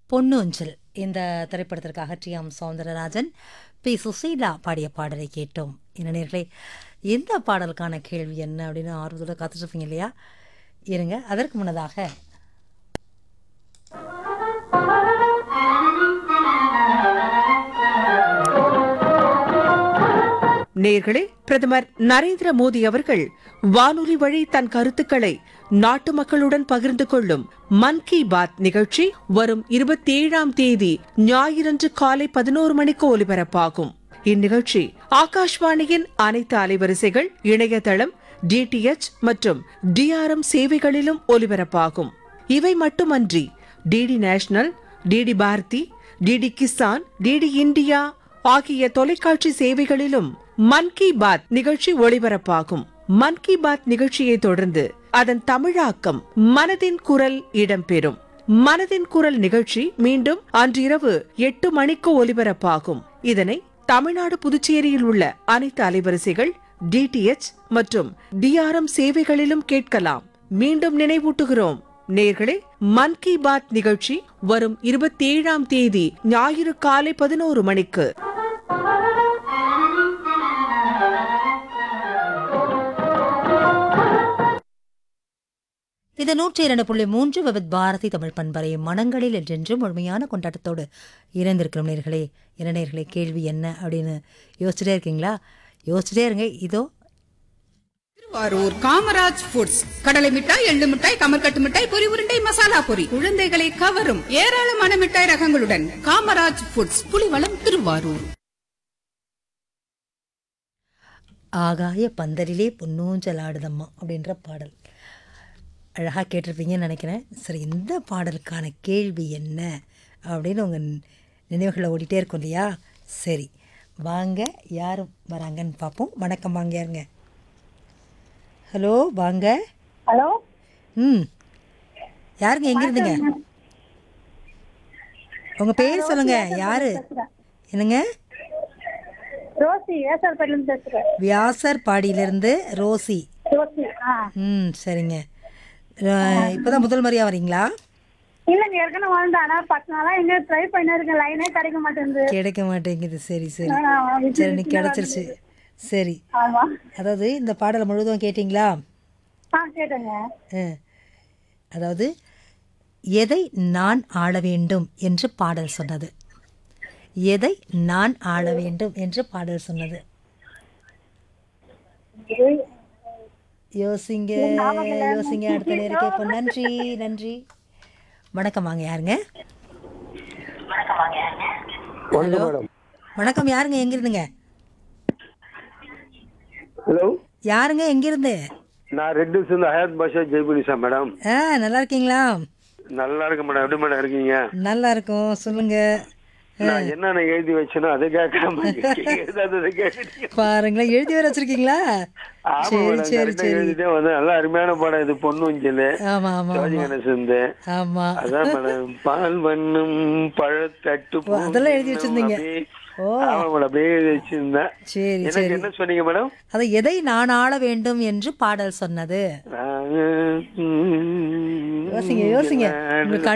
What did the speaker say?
பொன்னூஞ்சல் இந்த திரைப்படத்திற்காக T M Soundararajan P Susheela பாடிய பாடலை கேட்டோம் என்ன நேர்களே இந்த பாடலுக்கான கேள்வி என்ன அப்படின்னு ஆர்வத்தோட காத்துட்டு இருப்பீங்க இல்லையா இருங்க அதற்கு முன்னதாக நேர்களே பிரதமர் நரேந்திர மோடி அவர்கள் வானொலி வழி தன் கருத்துக்களை நாட்டு மக்களுடன் பகிர்ந்து கொள்ளும் மன் கி பாத் நிகழ்ச்சி வரும் இருபத்தி ஏழாம் தேதி ஞாயிறன்று காலை பதினோரு மணிக்கு ஒலிபரப்பாகும் இந்நிகழ்ச்சி ஆகாஷ்வாணியின் அனைத்து அலைவரிசைகள் இணையதளம் டிடிஎச் மற்றும் டிஆர்எம் சேவைகளிலும் ஒலிபரப்பாகும் இவை மட்டுமன்றி DD national DD Bharati DD Kisan DD India ஆகிய தொலைக்காட்சி சேவைகளிலும் மன் கி பாத் நிகழ்ச்சி ஒளிபரப்பாகும் மன் கி பாத் நிகழ்ச்சியை தொடர்ந்து அதன் தமிழாக்கம் மனதின் குரல் இடம்பெறும் மனதின் குரல் நிகழ்ச்சி மீண்டும் அன்றிரவு எட்டு மணிக்கு ஒலிபரப்பாகும் இதனை தமிழ்நாடு புதுச்சேரியில் உள்ள அனைத்து அலைவரிசைகள் டிடிஎச் மற்றும் டிஆர்எம் சேவைகளிலும் கேட்கலாம் மீண்டும் நினைவூட்டுகிறோம் நேர்களே மன் கி பாத் நிகழ்ச்சி வரும் இருபத்தி ஏழாம் தேதி ஞாயிறு காலை பதினோரு மணிக்கு இது நூற்றி இரண்டு புள்ளி மூன்று விவித் பாரதி தமிழ் பண்பறை மனங்களில் என்றென்று முழுமையான கொண்டாட்டத்தோடு இணைந்திருக்கிறோம் நேர்களே என்ன நேர்களே கேள்வி என்ன அப்படின்னு யோசிச்சுட்டே இருக்கீங்களா யோசிச்சுட்டே இருங்க இதோ திருவாரூர் காமராஜ் ஃபுட்ஸ் கடலை மிட்டாய் எள்ளு மிட்டாய் கமர்கட்டு மிட்டாய் பொரி உருண்டை மசாலா பொரி குழந்தைகளை கவரும் ஏராளமான மிட்டாய் ரகங்களுடன் காமராஜ் ஃபுட்ஸ் புலிவளம் திருவாரூர் ஆகாய பந்தலிலே பொன்னூஞ்சல் ஆடுதம்மா அப்படின்ற பாடல் அழகாக கேட்டிருப்பீங்கன்னு நினைக்கிறேன் சரி இந்த பாடலுக்கான கேள்வி என்ன அப்படின்னு உங்கள் நினைவுகளில் ஓடிட்டே இருக்கும் இல்லையா சரி வாங்க யார் வராங்கன்னு பார்ப்போம் வணக்கம் வாங்க யாருங்க ஹலோ வாங்க ஹலோ ம் யாருங்க எங்க இருந்துங்க உங்க பேர் சொல்லுங்க யாரு என்னங்க ரோசி ஏசார்பேட்டில இருந்து பேசுறேன் வியாசர் பாடியிலிருந்து ரோசி ரோசி ஆ ம் சரிங்க அஹ், இப்பதான் முதல் முறையா வரீங்களா இல்லைங்க ஏற்கனவே வாழ்ந்தேன் ஆனா பத்து நாளா எங்க ட்ரை பண்ணி இருக்கேன் லைனே கிடைக்க மாட்டேங்குது கிடைக்க மாட்டேங்குது சரி சரி ஆ, இது சரி நீ கிடைச்சிருச்சு சரி ஆமா அதாவது இந்த பாடலை முழுவதும் கேட்டிங்களா ஆ கேட்டேங்க ஆ. அதாவது எதை நான் ஆள வேண்டும் என்று பாடல் சொன்னது எதை நான் ஆள வேண்டும் என்று பாடல் சொன்னது யோசிங்க யோசிங்க அடுத்த நேரம் கேட்போம் நன்றி நன்றி வணக்கம் வாங்க யாருங்க ஹலோ வணக்கம் யாருங்க எங்க இருந்துங்க ஹலோ யாருங்க எங்க இருந்து நான் Red Hills Hayat Basha Jaibunisha madam ஆ நல்லா இருக்கீங்களா நல்லா இருக்கு மேடம் எப்படி மேடம் இருக்கீங்க நல்லா இருக்கும் சொல்லுங்க நான் என்னென்ன எழுதி வச்சேனோ அதை கேட்காம எழுதாததை கேட்டுட்டீங்க பாருங்களேன் எழுதி வர வச்சிருக்கீங்களா ஆமா சரி மேடம் சரி கரெக்டா சரி எழுதிட்டே வந்து நல்லா அருமையான படம் இது பொன்னுஞ்சல் ஆமா ஆமா சிவாஜி ஆமா கணேசன் ஆமா அதான் மேடம் பால் வண்ணும் பழத்தட்டு ஓ, அதெல்லாம் எழுதி வச்சிருந்தீங்க. அப்படியே- ஓ. ஆமா மேடம் அப்படியே எழுதி வச்சிருந்தேன் சரி எனக்கு சரி என்ன சொன்னீங்க மேடம் அதை எதை நான் ஆள வேண்டும் என்று பாடல் சொன்னது நான், ம், யோசிங்க யோசிங்க உங்க